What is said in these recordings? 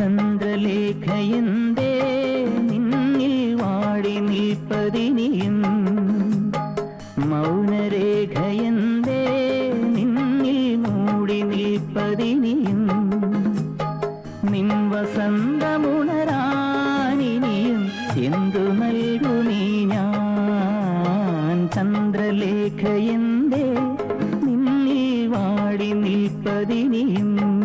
ചന്ദ്രലേഖയന്തേ നിന്നിൽ വാടി നിൽപ്പതിനിയും മൗനരേഖയന്തേ നിന്നിൽ മൂടി നിൽപ്പതിനിയും നിൻ വസന്തമുണരാനിനിയും എന്തു നൽകുമീ ഞാൻ ചന്ദ്രലേഖയന്തേ നിന്നിൽ വാടി നിൽപ്പതിനിയും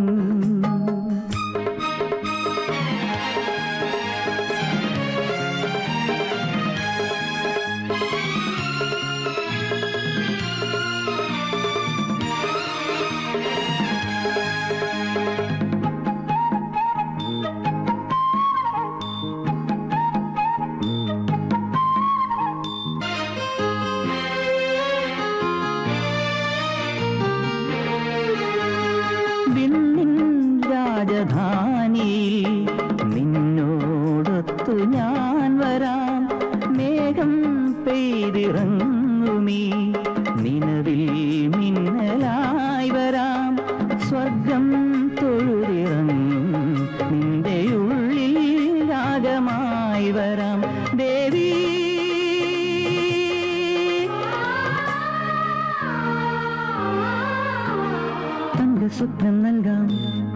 വിണ്ണിൻ രാജധാനിയിൽ നിന്നോടൊത്തു ഞാൻ വരാം മേഘം പെയ്തിറങ്ങുമീ നിലവിൽ മിന്നലായി വരാം സ്വർഗം തൊഴുതിറങ്ങും നിന്റെ ഉള്ളിൽ രാഗമായി വരാം ദേവി തങ്ക സ്വപ്നം നൽകാം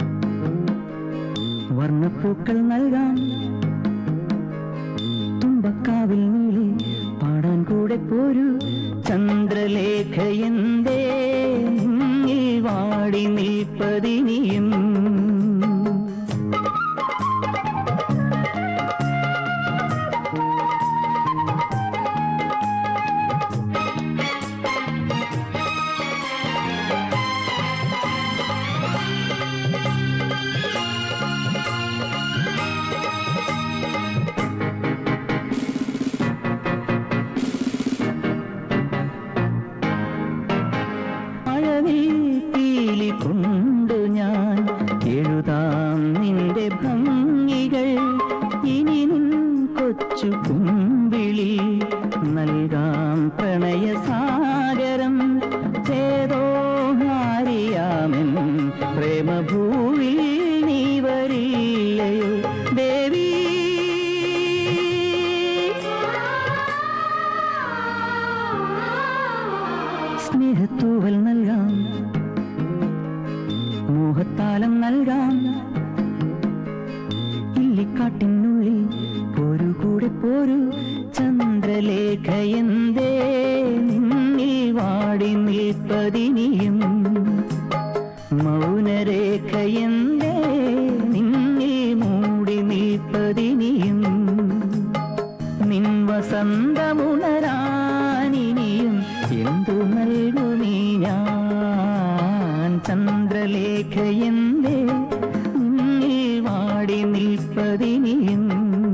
വർണ്ണപ്പൂക്കൾ നൽകാം തുമ്പക്കാവിൽ നീളി പാടാൻ കൂടെ പോരൂ ചന്ദ്രലേഖയന്തേ നിന്നിൽ വാടി നിൽപ്പതിനിയും മഴവിൽ പീലി കൊണ്ടു ഞാൻ എഴുതാം നിന്റെ ഭംഗികൾ ഇനി നിൻ കൊച്ചു കുമ്പിളി നൽകാം പ്രണയസാഗരം ചേതോ ഹാരിയാമെൻ പ്രേമഭൂവിൽ നീ വരില്ലയോ ദേവി സ്നേഹത്തൂവൽ നൽകാം മോഹത്താലം നൽകാം ഇല്ലിക്കാട്ടിനുള്ളിൽ പോരു കൂടെ പോരു ചന്ദ്രലേഖയന്തേ നിന്നിൽ വാടി നിൽപ്പതിനിയും മൗനരേഖയന്തേ നിന്നിൽ മൂടി നിൽപ്പതിനിയും നിൻ വസന്തമുണരാനിനിയും എന്തു നൽകുമീ ഞാൻ ചന്ദ്രലേഖയന്തേ നിന്നിൽ വാടി നിൽപ്പതിനിയും